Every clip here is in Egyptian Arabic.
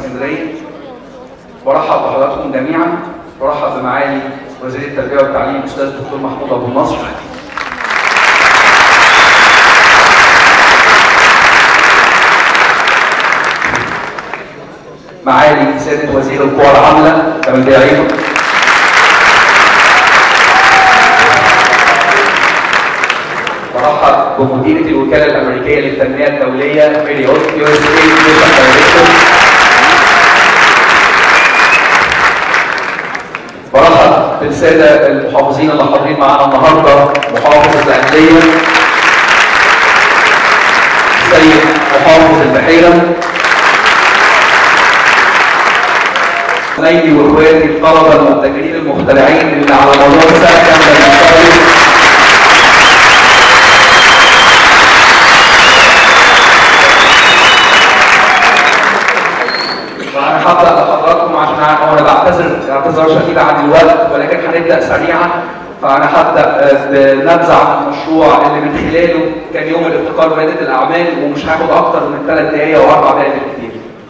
اسكندريه برحب بحضراتكم جميعا برحب بمعالي وزير التربيه والتعليم الاستاذ الدكتور محمود ابو النصر معالي سياده وزير القوى العامله تمام برحب بمديرة الوكالة الأمريكية للتنمية الدولية ميري أوت يو اس اي برحب بالسادة المحافظين اللي حاضرين معانا النهارده محافظ الأهلية السيد محافظ البحيرة زمايلي واخواتي الطلبة المبتكرين المخترعين اللي على مدار سنة كاملة بيشتغلوا وانا هبدا لحضراتكم عشان انا بعتذر اعتذار شديد عن الوقت ولكن هنبدا سريعا فانا هبدا بنبذه عن المشروع اللي من خلاله كان يوم الابتكار ورياده الاعمال ومش هاخد اكتر من ثلاث دقائق او اربع دقائق بالكثير.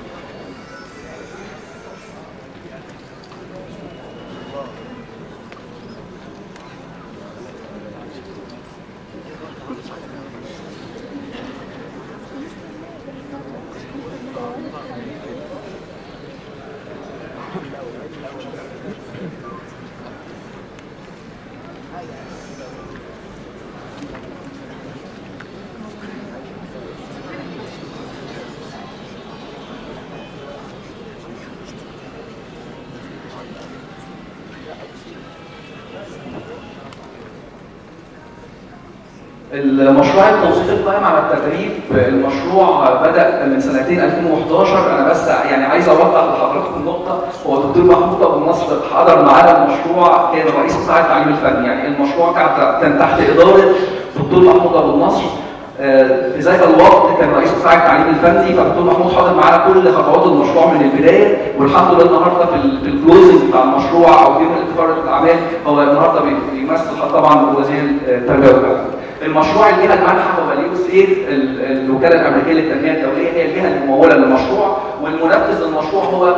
المشروع التوظيف القائم على التدريب المشروع بدا من سنتين 2011 انا بس يعني عايز اوضح لحضراتكم نقطه هو الدكتور محمود ابو النصر حضر معانا المشروع كان رئيس قطاع التعليم الفني يعني المشروع كان تحت اداره الدكتور محمود ابو النصر في ذاك الوقت كان رئيس قطاع التعليم الفني فالدكتور محمود حاضر معانا كل خطوات المشروع من البدايه والحمد لله النهارده في الكلوزنج بتاع المشروع او في يوم الابتكار الاعمال هو النهارده بيمثل طبعا وزير التربيه والتعليم. المشروع الجهه المانحه هو اليو اس ايد الوكاله الامريكيه للتنميه الدوليه هي الجهه المموله للمشروع والمنفذ للمشروع هو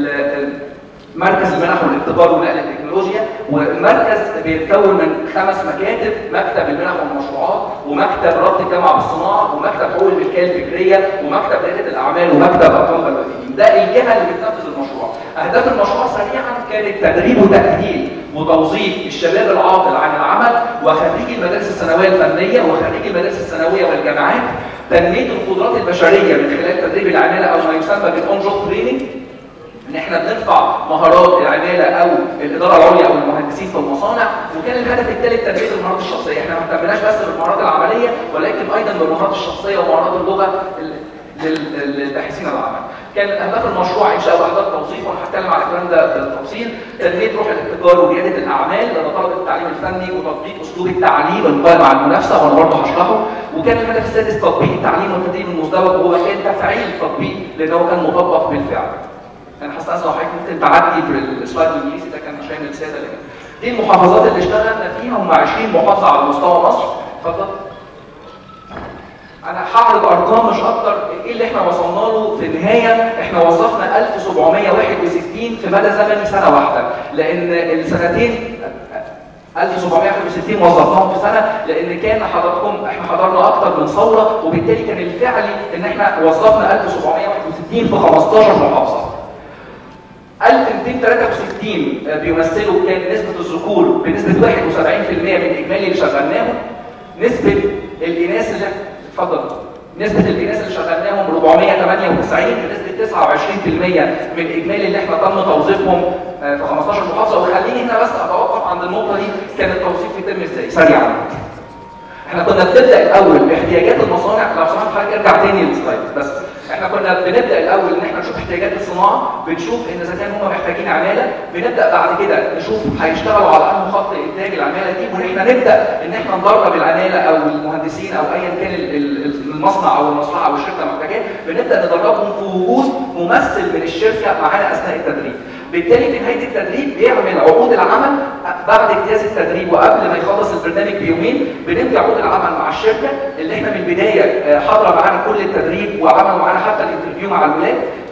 مركز المنح والابتكار ونقل التكنولوجيا والمركز بيتكون من خمس مكاتب مكتب المنح والمشروعات ومكتب ربط الجامعه بالصناعه ومكتب حقوق الملكيه الفكريه ومكتب رياده الاعمال ومكتب ارقام الوافدين ده الجهه اللي بتنفذ المشروع اهداف المشروع سريعا كانت تدريب وتاهيل وتوظيف الشباب العاطل عن العمل وخريجي المدارس الثانويه الفنيه وخريجي المدارس الثانويه والجامعات تنميه القدرات البشريه من خلال تدريب العماله او ما يسمى بالاون جوب تريننج ان احنا بنرفع مهارات العماله او الاداره العليا او المهندسين في المصانع وكان الهدف الثالث تنميه المهارات الشخصيه احنا ما اهتمناش بس بالمهارات العمليه ولكن ايضا بالمهارات الشخصيه ومهارات اللغه للباحثين العمل. كان اهداف المشروع انشاء وحدات توظيف وانا هتكلم على الكلام ده بالتفصيل تنميه روح الابتكار ورياده الاعمال لدى طلبه التعليم الفني وتطبيق اسلوب التعليم القائم على المنافسه وانا برضه هشرحه وكان الهدف السادس تطبيق التعليم والتدريب المزدوج وهو كان تفعيل التطبيق لان هو كان مطبق بالفعل. انا هستاذن حضرتك ممكن تعدي في السلايد الانجليزي ده كان عشان الساده اللي دي المحافظات اللي اشتغلنا فيها هم 20 محافظه على مستوى مصر اتفضل انا هعرض ارقام مش اكتر ايه اللي احنا وصلنا له في النهايه احنا وظفنا 1761 في مدى زمني سنه واحده لان السنتين 1761 وظفناهم في سنه لان كان حضراتكم احنا حضرنا اكتر من ثوره وبالتالي كان الفعلي ان احنا وظفنا 1761 في 15 محافظه 1263 بيمثلوا كان نسبه الذكور بنسبه 71% من اجمالي اللي شغلناهم نسبه الاناث اللي اتفضل نسبة الإناث اللي شغلناهم 498 بنسبة 29% من إجمالي اللي احنا تم توظيفهم في 15 محافظة وخليني هنا بس أتوقف عند النقطة دي كان التوظيف يتم ازاي؟ سريعا. احنا كنا بنبدأ الأول باحتياجات المصانع لو سمحت حضرتك ارجع تاني للسلايد بس احنا كنا بنبدا الاول ان احنا نشوف احتياجات الصناعه بنشوف ان اذا كان هم محتاجين عماله بنبدا بعد كده نشوف هيشتغلوا على انهي خط انتاج العماله دي وان احنا نبدا ان احنا ندرب العماله او المهندسين او ايا كان المصنع او المصنع او الشركه محتاجاه بنبدا ندربهم في وجود ممثل من الشركه معانا اثناء التدريب بالتالي في نهايه التدريب بيعمل عقود العمل بعد اجتياز التدريب وقبل ما يخلص البرنامج بيومين بنمضي عقود العمل مع الشركه اللي احنا من البدايه حاضره معانا كل التدريب وعملوا معانا حتى الانترفيو مع الولاد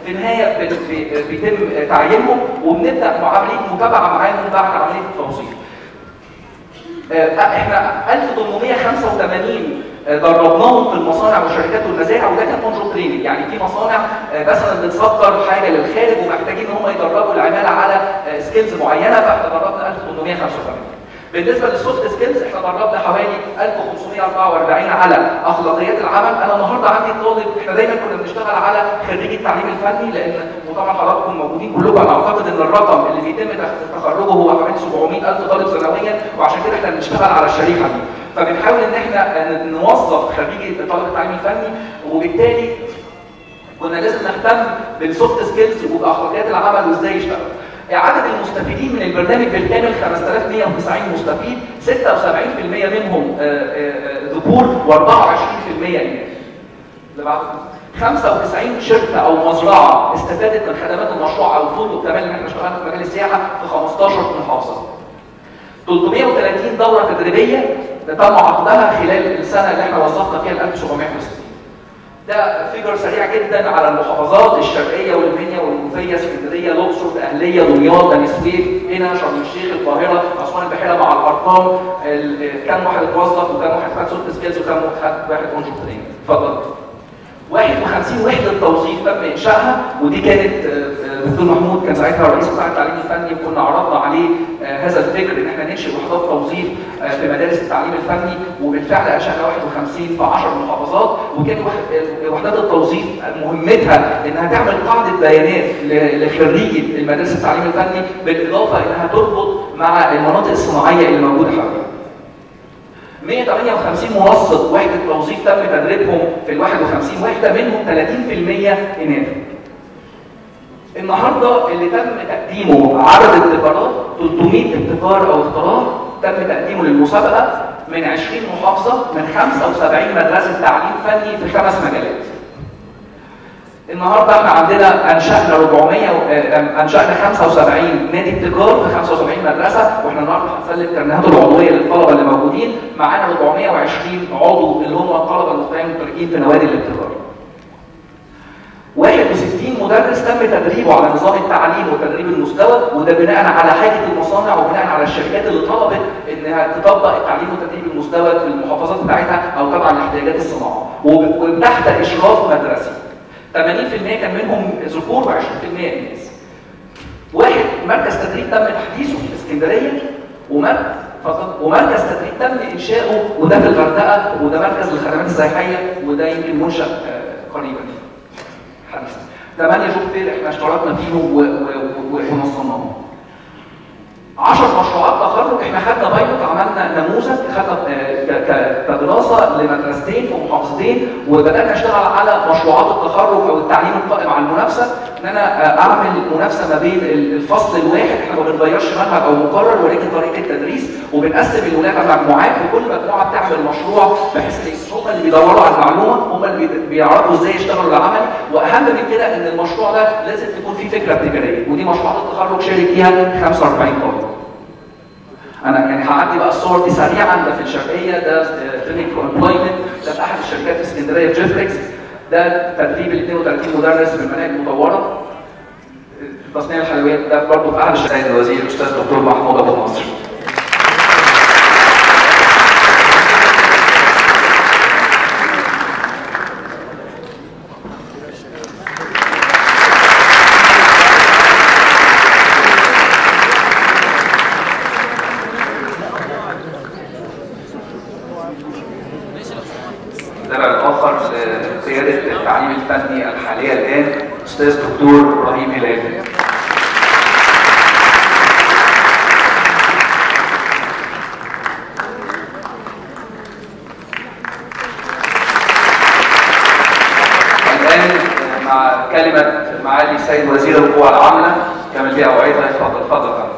في النهايه بن- بي- بيتم تعيينهم وبنبدا عمليه متابعه معاهم بعد عمليه التوظيف. آه، احنا 1885 آه، دربناهم في المصانع والشركات والمزارع وده كان اون جوب تريننج يعني في مصانع آه، مثلا بتصدر حاجه للخارج ومحتاجين ان هم يدربوا العماله على سكيلز معينه فاحنا دربنا 1885 بالنسبه للسوفت سكيلز احنا دربنا حوالي 1544 على اخلاقيات العمل انا النهارده عندي طالب احنا دايما كنا بنشتغل على خريجي التعليم الفني لان وطبعا حضراتكم موجودين كلكم انا اعتقد ان الرقم اللي بيتم تخ- تخرجه هو حوالي 700 الف طالب سنويا وعشان كده احنا بنشتغل على الشريحه دي فبنحاول ان احنا ن- نوظف خريجي طالب التعليم الفني وبالتالي كنا لازم نهتم بالسوفت سكيلز وباخلاقيات العمل وازاي يشتغل. عدد المستفيدين من البرنامج بالكامل 5190 مستفيد 76% منهم آه، آه، آه، ذكور و24% اناث. اللي بعده 95 شركه او مزرعه استفادت من خدمات المشروع او الفندق كمان اللي احنا اشتغلنا في مجال السياحه في 15 محافظه. 330 دوره تدريبيه تم عقدها خلال السنه اللي احنا وظفنا فيها ال 1760. ده فيجر سريع جدا على المحافظات الشرقيه والمنيا والمنوفيه اسكندريه الاقصر الاهليه دمياط بني سويف هنا شرم الشيخ القاهره اسوان البحيره مع الارقام ال- كام واحد اتوظف وكام واحد خد سوفت سكيلز وكام واحد واحد اون جوب تريننج اتفضل 51 وحده توظيف تم انشائها ودي كانت آه، آه، دكتور محمود كان ساعتها رئيس قطاع التعليم الفني كنا عرضنا عليه آه، هذا الفكر ان احنا ننشئ وحدات توظيف آه، في مدارس التعليم الفني وبالفعل انشانا 51 في 10 محافظات وكان وح- آه، وحدات التوظيف مهمتها انها تعمل قاعده بيانات ل- لخريجي المدارس التعليم الفني بالاضافه انها تربط مع المناطق الصناعيه اللي موجوده حواليها. 158 منصب وحده توظيف تم تدريبهم في ال 51 وحده منهم 30% اناث. النهارده اللي تم تقديمه عدد ابتكارات 300 ابتكار او اختراع تم تقديمه للمسابقه من 20 محافظه من 75 مدرسه تعليم فني في خمس مجالات. النهارده احنا عندنا انشانا 400 و- آه، انشانا 75 نادي ابتكار في 75 مدرسه واحنا النهارده هنسلم كرنيهات العضويه للطلبه اللي موجودين معانا 420 عضو اللي هم الطلبه المختارين المشتركين في نوادي الابتكار. 61 مدرس تم تدريبه على نظام التعليم وتدريب المستوى وده بناء على حاجه المصانع وبناء على الشركات اللي طلبت انها تطبق التعليم وتدريب المستوى في المحافظات بتاعتها او طبعا لاحتياجات الصناعه وب- وتحت اشراف مدرسي. 80% كان منهم ذكور و20% اناث. واحد مركز تدريب تم تحديثه في اسكندريه ومركز فقط ومركز تدريب تم انشاؤه وده في الغردقه وده مركز للخدمات السياحيه وده يمكن منشا آه، قريبا حديثا. ثمانية جوب فير احنا اشتركنا فيهم و- و- و- ونظمناهم. 10 مشروعات تخرج احنا خدنا بايلوت عملنا نموذج خدنا آه، ك- ك- كدراسه لمدرستين في محافظتين وبدانا نشتغل على مشروعات التخرج او التعليم القائم على المنافسه ان انا آه، اعمل منافسه ما بين ال- الفصل الواحد احنا ما بنغيرش منهج او مقرر ولكن طريقه التدريس وبنقسم الولاد على مجموعات وكل مجموعه بتعمل مشروع بحيث ان هم اللي بيدوروا على المعلومه هم اللي بي- بيعرفوا ازاي يشتغلوا العملي واهم من كده ان المشروع ده لازم تكون فيه فكره ابتكاريه ودي مشروعات التخرج شارك فيها 45 طالب انا يعني هعدي بقى الصور دي سريعا ده في الشرقيه ده تريننج فور امبلويمنت ده في احد الشركات في اسكندريه في جيفريكس ده تدريب ال 32 مدرس في المناهج المطوره تصنيع الحلويات ده برضه في احد الشركات السيد الوزير الاستاذ دكتور محمود ابو نصر الدرع الاخر لقياده التعليم الفني الحاليه الان استاذ دكتور ابراهيم هلال الان مع كلمه معالي السيد وزير القوى العامله كامل بيها اوعدها اتفضل اتفضل فندم.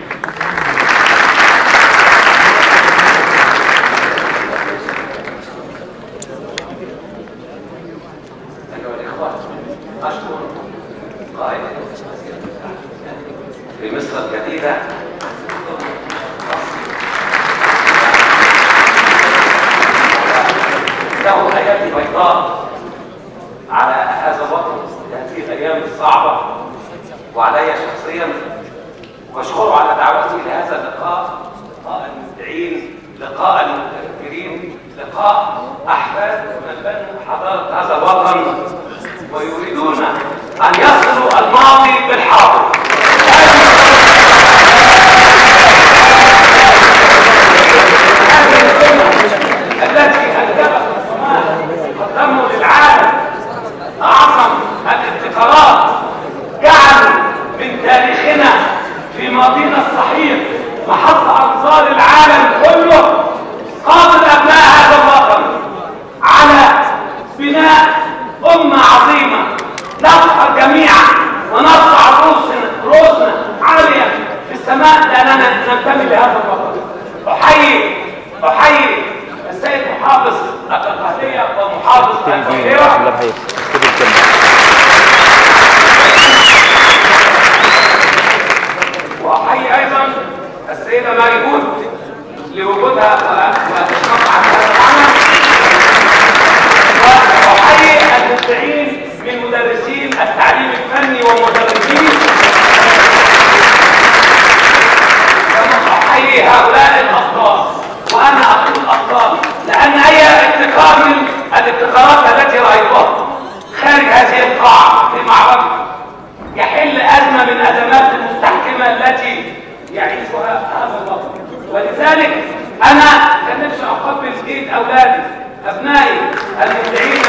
أيها الإخوة أشكر قائد في مصر الجديدة له حياة بيضاء على هذا الوطن في هذه الأيام الصعبة وعلي شخصيا واشكره على دعوتي لهذا اللقاء لقاء المبدعين لقاء المتفكرين لقاء احفاد من بنوا حضاره هذا الوطن ويريدون ان يصلوا الماضي بالحاضر التي انجبت الصومال قدموا للعالم اعظم الابتكارات جعل من تاريخنا في ماضينا الصحيح محط انظار العالم كله قابل ابناء هذا الوطن على بناء امه عظيمه نفخر جميعا ونرفع رؤوسنا رؤوسنا عاليه في السماء لاننا ننتمي لهذا الوطن احيي احيي السيد محافظ القهديه ومحافظ القاهره واحيي ايضا السيده ماري هود لوجودها واشراف على هذا العمل واحيي المبدعين من مدرسين التعليم الفني ومدرسين كما احيي هؤلاء الابطال وانا اقول ابطال لان اي ابتكار من الابتكارات التي رايتها خارج هذه القاعه في معرض يحل أزمة من أزمات المستحكمة التي يعيشها هذا الوطن ولذلك أنا كان نفسي أقبل إيد أولادي أبنائي المبدعين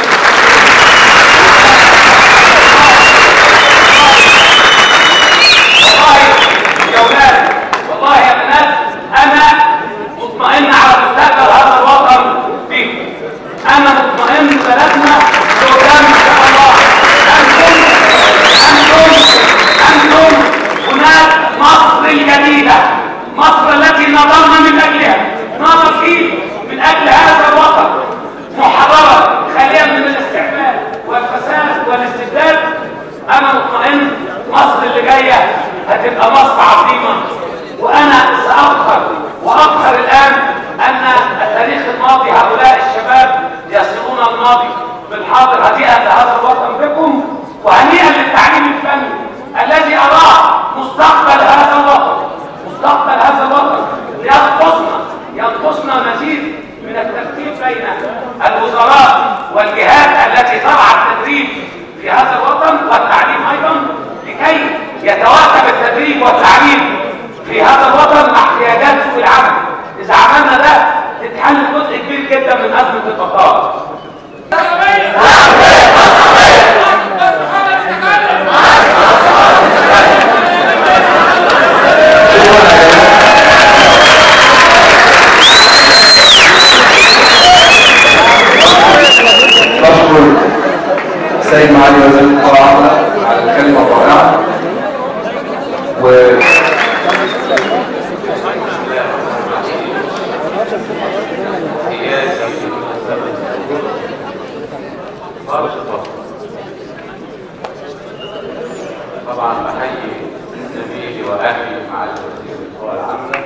والله يا أولاد والله يا بنات أنا مطمئن على مستقبل هذا الوطن فيكم أنا مطمئن بلدنا قدام إن شاء الله أنتم أنتم أنتم هناك مصر الجديدة مصر التي نضلنا من أجلها نضل من أجل هذا الوطن محررة خالية من الاستعمال والفساد والاستبداد أنا مطمئن مصر اللي جاية هتبقى مصر عظيمة وأنا سأفخر وأفخر الآن أن التاريخ الماضي هؤلاء الشباب يصلون الماضي بالحاضر هنيئا لهذا الوطن بكم وهنيئا للتعليم الفني الذي أراه مستقبل هذا الوطن مستقبل هذا الوطن ينقصنا ينقصنا مزيد من الترتيب بين الوزارات والجهات التي ترعى التدريب في هذا الوطن والتعليم أيضا لكي يتواكب التدريب والتعليم في هذا الوطن مع احتياجات سوق العمل إذا عملنا ده تتحل جزء كبير جدا من أزمة البطالة بشكر السيد معالي وزير القضاء العامة على الكلمة الرائعة و طبعا بحيي زميلي واهلي مع الوزير القوى العامه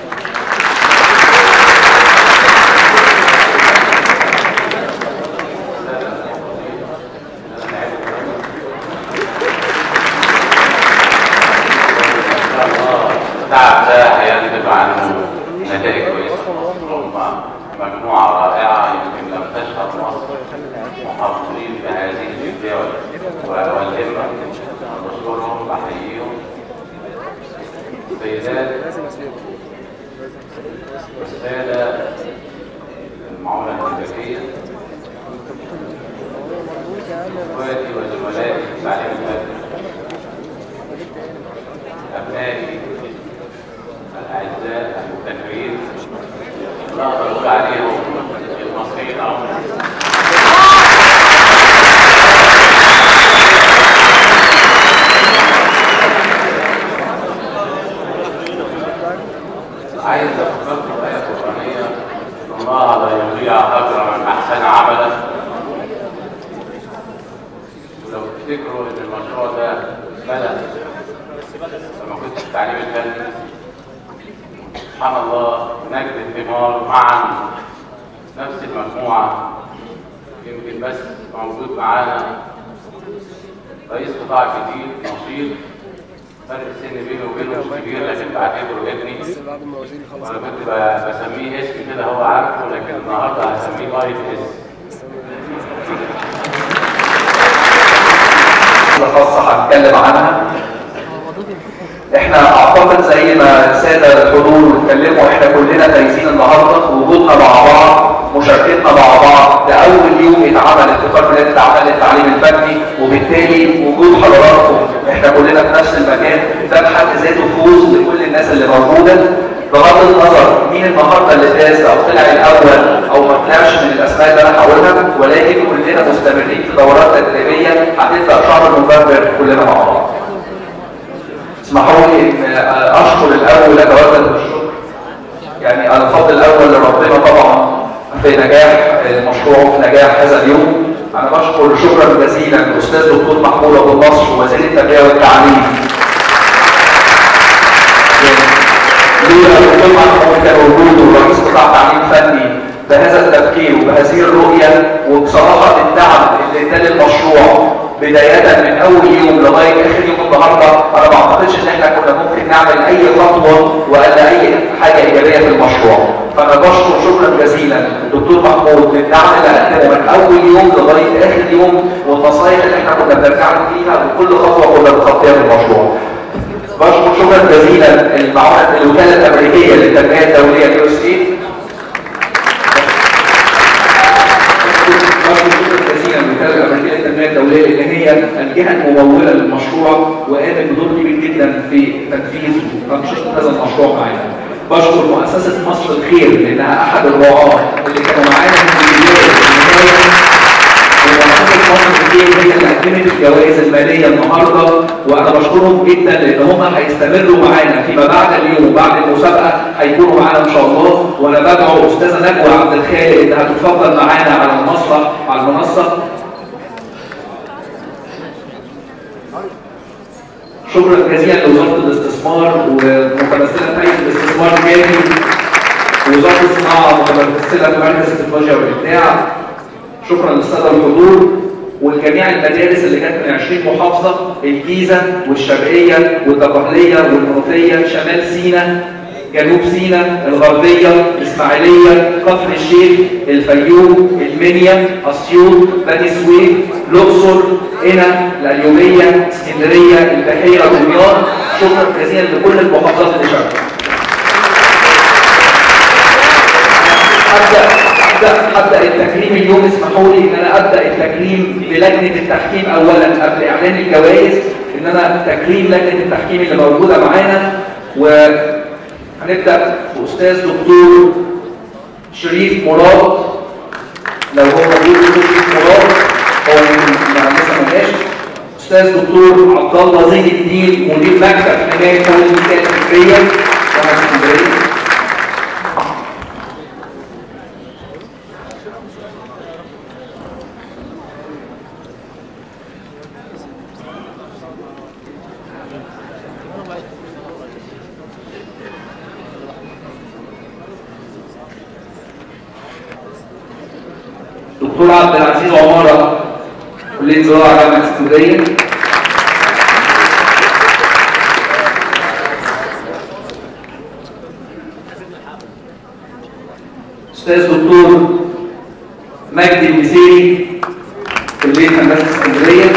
التعب ده هينتج عنه نتائج كويسه هم مجموعه رائعه يمكن لم تشهد مصر محافظين بهذه الجديه والهمه بشكرهم بحييهم سيدات والساده المعونه الامريكيه اخواتي وزملائي في التعليم المدني أبنائي الأعزاء المبتكرين نقدر نقول عليهم المصريين أو عايز أفكركم بآية قرآنية إن الله لا يضيع أجر من أحسن عملا ولو تفتكروا إن المشروع ده بدأ لما كنت في التعليم الفني سبحان الله نجد الثمار معا نفس المجموعة يمكن بس موجود معانا رئيس قطاع جديد نشيط فرق السن بيني وبينه مش كبير لكن بعتبره ابني بعد ما وزير يخلص وانا كنت ب- بسميه اسم كده هو عارفه لكن النهارده هسميه لايف اسم خاصة هنتكلم عنها احنا اعتقد زي ما السادة الحضور اتكلموا احنا كلنا فايزين النهاردة وجودنا مع بعض مشاركتنا مع بعض ده اول يوم اتعمل ابتكار بلاد التعامل للتعليم الفني وبالتالي وجود حضراتكم احنا كلنا في نفس المكان ده بحد ذاته فوز لكل الناس اللي موجودة بغض النظر مين النهارده اللي فاز او طلع الاول او ما طلعش من الاسماء اللي انا هقولها ولكن كلنا مستمرين في دورات تدريبيه هتبدا شهر نوفمبر كلنا مع بعض. اسمحوا لي ان اشكر الاول اتوجه بالشكر يعني الفضل الاول لربنا طبعا في نجاح المشروع وفي نجاح هذا اليوم انا بشكر شكرا جزيلا الاستاذ دكتور محمود ابو النصر وزير التربيه والتعليم لولا الدكتور محمود كان وجوده ورئيس قطاع تعليم فني بهذا التفكير وبهذه الرؤيه وبصراحه الدعم اللي اداه للمشروع بدايه من اول يوم لغايه اخر يوم النهارده انا ما اعتقدش ان احنا كنا ممكن نعمل اي خطوه ولا اي حاجه ايجابيه في المشروع فانا بشكر شكرا جزيلا الدكتور محمود للدعم اللي قدمه من اول يوم لغايه اخر يوم والنصايح اللي احنا كنا بنرجع له فيها وكل خطوه كنا بنخطيها في المشروع بشكر شكرا جزيلا المعونة الوكالة الأمريكية للتنمية الدولية اليو اس اي بشكر شكرا جزيلا الوكالة الأمريكية للتنمية الدولية لأن هي الجهة الممولة للمشروع وقامت بدور كبير جدا في تنفيذ وتنشيط هذا المشروع معانا. بشكر مؤسسة مصر الخير لأنها أحد الرعاة اللي كانوا معانا من البداية للنهاية ومؤسسة مصر الخير هي اللي قدمت الجوائز المالية النهاردة وأنا بشكرهم جدا لأن هم هيستمروا معانا فيما بعد اليوم بعد المسابقة هيكونوا معانا إن شاء الله وأنا بدعو أستاذة نجوى عبد الخالق إنها تتفضل معانا على المسرح على المنصة شكرا جزيلا لوزارة الاستثمار ومتمثلة في هيئة الاستثمار الجاري ووزارة الصناعة متمثلة في مركز التكنولوجيا والإبداع شكرا للساده الحضور والجميع المدارس اللي كانت من 20 محافظه الجيزه والشرقيه والدقهليه والمنوفيه شمال سيناء جنوب سيناء الغربيه الاسماعيليه كفر الشيخ الفيوم المنيا اسيوط بني سويف الاقصر قنا القليوبيه اسكندريه البحيره دمياط شكرا جزيلا لكل المحافظات اللي شاركت ابدا ابدا ابدا التكريم اليوم اسمحوا لي ان انا ابدا التكريم بلجنه التحكيم اولا قبل اعلان الجوائز ان انا تكريم لجنه التحكيم اللي موجوده معانا وهنبدا باستاذ دكتور شريف مراد لو هو موجود دكتور شريف مراد هو يمكن يعني لسه ما جاش استاذ دكتور عبد الله زين الدين مدير مكتب حمايه حقوق الملكيه الفكريه جامعه اسكندريه دكتور عبد العزيز عمارة كلية زراعة جامعة اسكندرية أستاذ دكتور مجدي المسيري كلية هندسة اسكندرية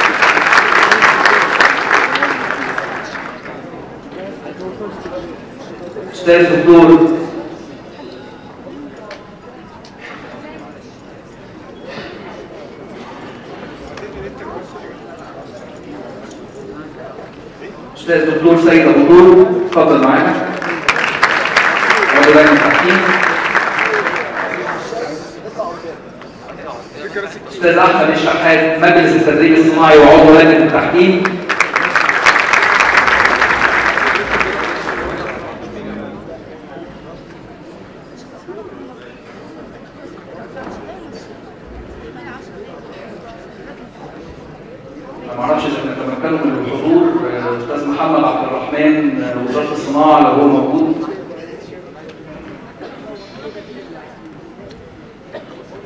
أستاذ دكتور استاذ دكتور سيد ابو طول اتفضل معانا عضو لجنه التحكيم استاذ احمد الشحات مجلس التدريب الصناعي وعضو لجنه التحكيم ما اعرفش اذا نتمكنوا من الحضور آه، استاذ محمد عبد الرحمن آه، وزاره الصناعه لو هو موجود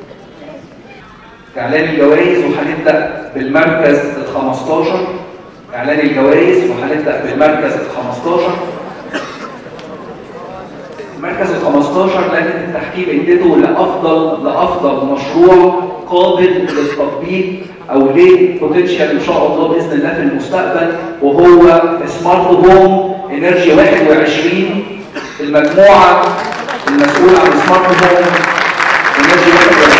اعلان الجوائز وهنبدا بالمركز ال 15 اعلان الجوائز وهنبدا بالمركز ال 15 المركز ال 15 لجنه التحكيم ادته لافضل لافضل مشروع قابل للتطبيق او ليه بوتنشال ان شاء الله باذن الله في المستقبل وهو سمارت هوم انرجي 21 المجموعه المسؤوله عن سمارت هوم انرجي 21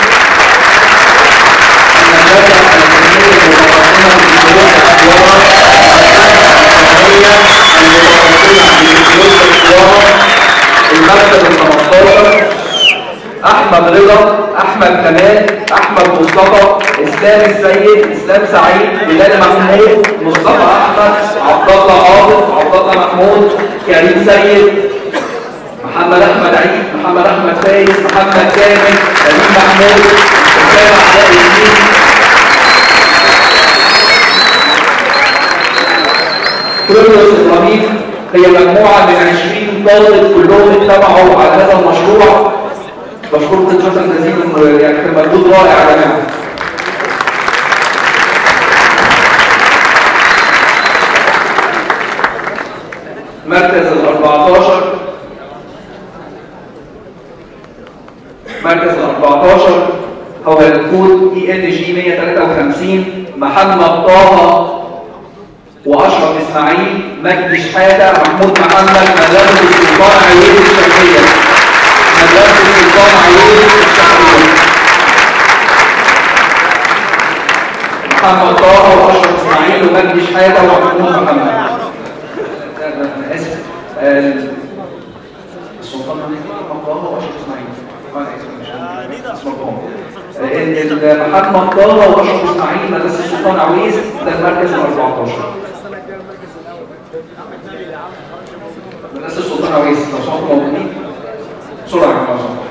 المدرسه الفنيه المتقدمه في فروع الادوار الفنيه المتقدمه في فروع الادوار المركز ال 15 احمد رضا احمد كمال احمد مصطفى اسلام السيد اسلام سعيد بلال محمود مصطفى احمد عبد الله عاطف عبد الله محمود كريم سيد محمد احمد عيد محمد احمد فايز محمد كامل كريم محمود اسامه علاء الدين كرولوس ابراهيم هي مجموعه من 20 طالب كلهم اتبعوا على هذا المشروع بشكركم شكرا جزيلا يعني كان مجهود رائع يا جماعه مركز ال 14 مركز ال 14 هو الكود اي ان جي 153 محمد طه واشرف اسماعيل مجدي شحاته محمود محمد مدرسه السلطان عيون الشرقيه مدرسه السلطان عيون الشرقيه محمد طه واشرف اسماعيل ومجدي شحاته ومحمود محمد انا اسف السلطان محمد طه واشرف اسماعيل انا اسف مش ان محمد طه واشرف اسماعيل مدرسه السلطان عويس ده المركز ال 14 مدرسه السلطان عويس لو صوتوا موجودين بسرعه يا جماعه صوتوا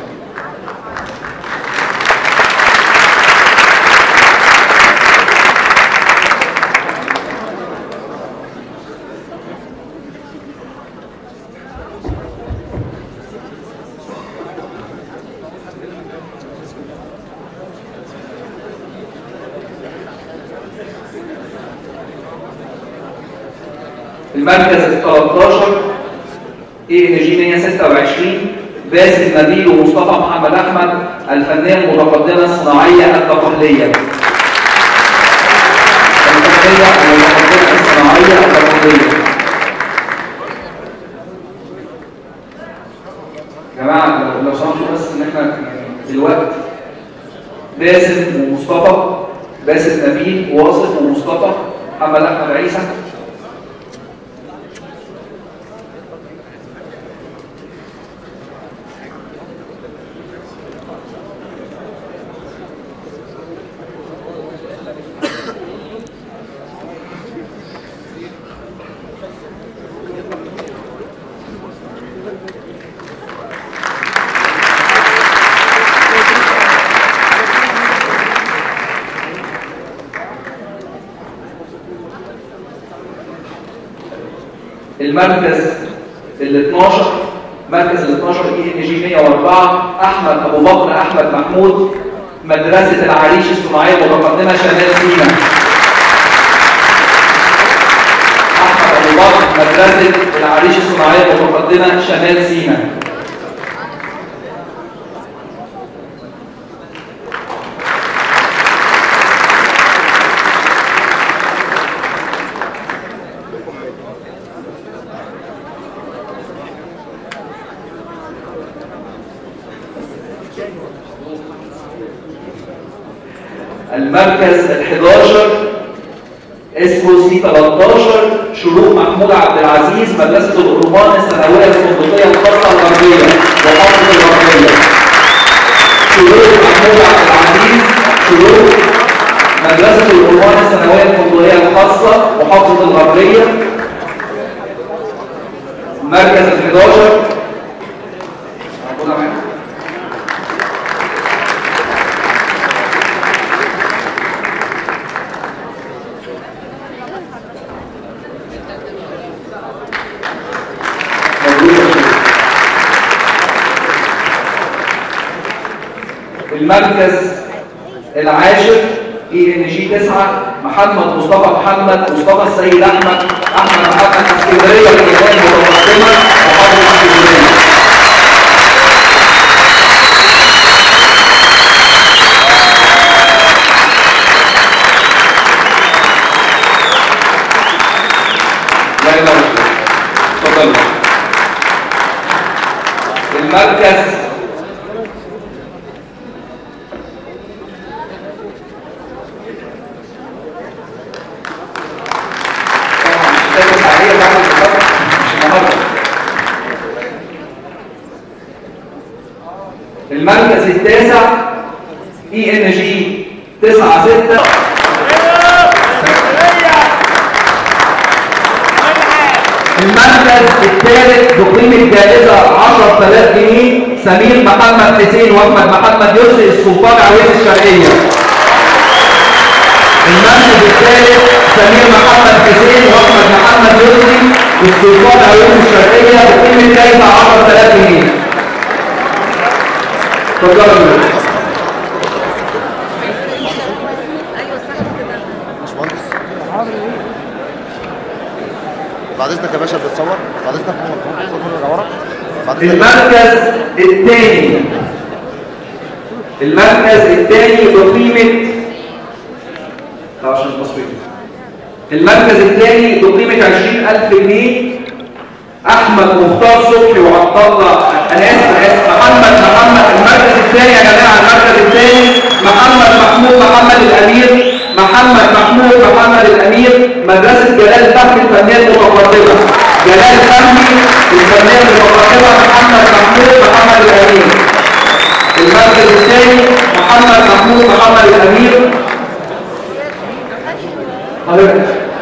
المركز ال 13 اي ان جي 126 باسل نبيل ومصطفى محمد احمد الفنيه المتقدمه الصناعيه التقليه الفنيه المتقدمه الصناعيه التقليه يا جماعه لو لو سمحتوا بس ان احنا دلوقتي باسل ومصطفى باسل نبيل واصف ومصطفى محمد احمد عيسى المركز ال 12 مركز ال 12 اي ان جي 104 احمد ابو بكر احمد محمود مدرسه العريش الصناعيه المتقدمه شمال سيناء احمد ابو بكر مدرسه العريش الصناعيه المتقدمه شمال سيناء المركز ال 11 اسمه سي 13 شروق محمود عبد العزيز مدرسة الأورمان الثانوية الفندقية الخاصة الغربية وحافظ الغربية شروق محمود عبد العزيز شروق مدرسة الأورمان الثانوية الفندقية الخاصة وحافظ الغربية مركز ال 11 موجودة معانا المركز العاشر اي ان جي 9 محمد مصطفى محمد مصطفى السيد احمد احمد محمد اسكندريه الجمهوريه المتقدمه محافظه اسكندريه لا اله الا الله اتفضلوا المركز طبعاً مش هتلاقي فعالية بعد الخطر، مش النهارده. المركز التاسع اي ان جي 9 6 المركز الثالث بقيمة جائزة 10000 جنيه سمير محمد حسين واحمد محمد يسري السلطان عويس الشرقية. المركز الثالث سمير محمد حسين واحمد محمد يسري السلطان عويس الشرقية بقيمة جائزة 10000 جنيه. اتفضلوا باشمهندس بعد اذنك يا باشا بتصور بعد اذنك ممكن تصور من ورا بعد اذنك المركز الثاني المركز الثاني بقيمة لا عشان التصوير المركز الثاني بقيمة 20000 جنيه أحمد مختار صبحي وعبد الله أنا آسف أنا آسف محمد محمد المركز الثاني يا جماعة المركز الثاني محمد محمود محمد الأمير محمد محمود محمد الأمير مدرسة جلال فهمي الفنية المتقدمة جلال فهمي الفنية المتقدمة محمد محمود محمد الأمير المركز الثاني محمد محمود محمد الأمير حضرتك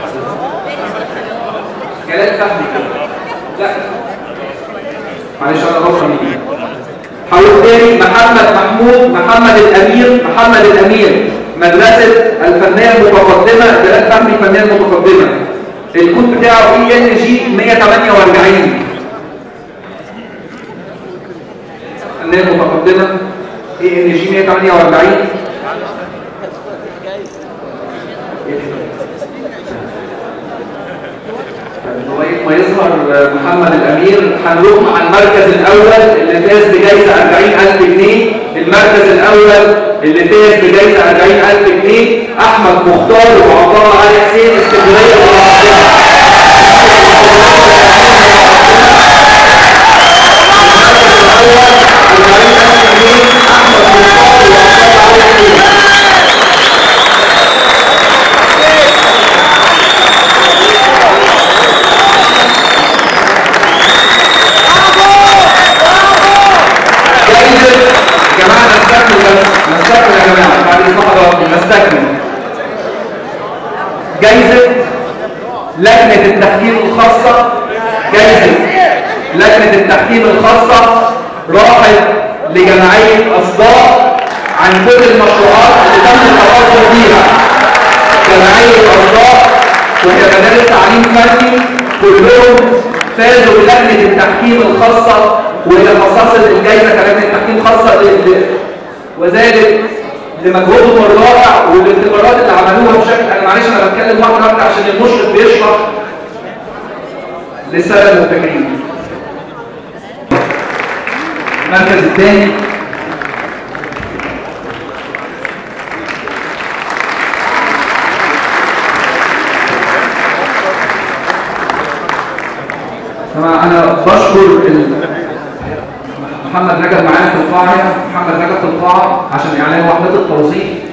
جلال فهمي لا معلش انا بفهم دي حاول تاني محمد محمود محمد الامير محمد الامير مدرسه الفنيه المتقدمه جلال فهمي الفنيه المتقدمه الكود بتاعه اي ان جي 148 الفنيه المتقدمه اي ان جي 148 لغايه ما يظهر محمد الامير هنروح مع المركز الاول اللي فاز بجائزه 40000 جنيه المركز الاول اللي فاز بجائزه 40000 جنيه احمد مختار وعبد الله علي حسين اسكندريه والمقدمه المركز الاول 40000 جنيه احمد مختار وعبد الله علي حسين جايزة يا جماعة نستكمل بس نستكمل يا جماعة بعد إذن حضراتكم نستكمل جايزة لجنة التحكيم الخاصة جايزة لجنة التحكيم الخاصة راحت لجمعية أصداء عن كل المشروعات اللي تم التواصل فيها جمعية أصداء وهي مدارس تعليم فني كلهم فازوا بلجنة التحكيم الخاصة واللي خصصت الجائزة كلجنة تحكيم خاصة ل- ل- وذلك لمجهودهم الرائع والابتكارات اللي عملوها بشكل انا معلش انا بتكلم واحده واحده عشان المشرف بيشرح للساده المبتكرين. المركز الثاني طبعا انا بشكر ال- محمد نجد معانا في القاعه هنا محمد نجد في القاعه عشان اعلان وحده التوظيف